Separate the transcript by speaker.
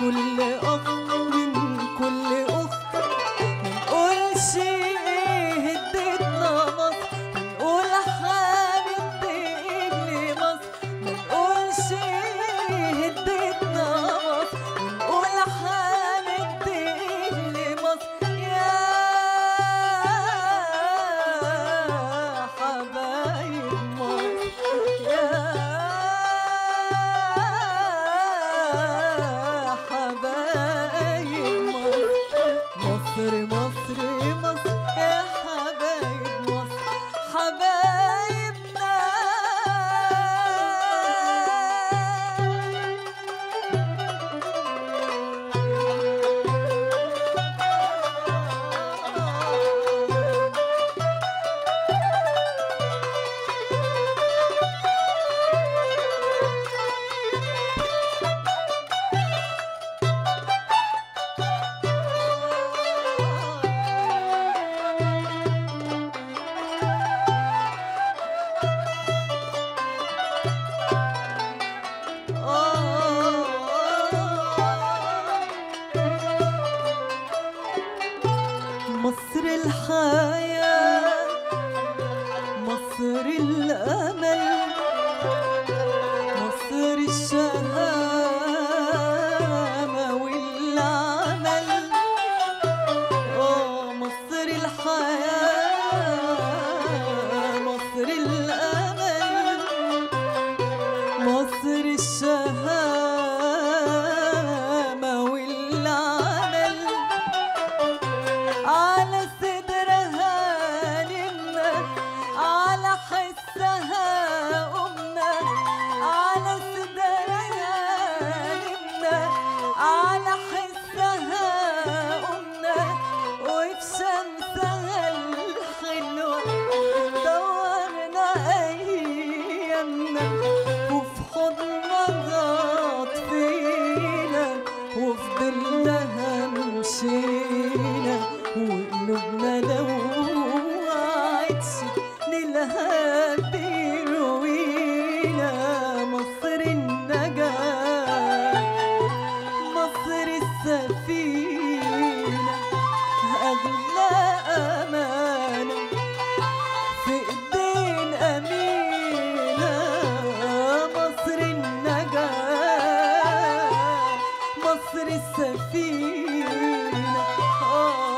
Speaker 1: كل أخ من كل أخت منقولش إيه اديتنا مصر منقول هنديك لمصر منقولش إيه اديتنا مصر منقول هنديك لمصر يا حبايب مصر يا حبايب مصر مصر مصر مصر يا حبايب مصر حبايبنا مصر الحياة مصر الأمل مصر الشهامة والعمل آه مصر الحياة مصر الأمل مصر الشهامة والعمل على صدرها نمنا على حسها قمنا على صدرها نمنا على حسها قمنا وفي شمسها الحلوة دورنا أيامنا وفي حضنها طفينا وفي ظلها مشينا وقلوبنا لو عدش نلها بيروينا مصر النجاة مصر السفينة أغلى أمانة في ايدين أمينة مصر النجاة مصر السفينة آه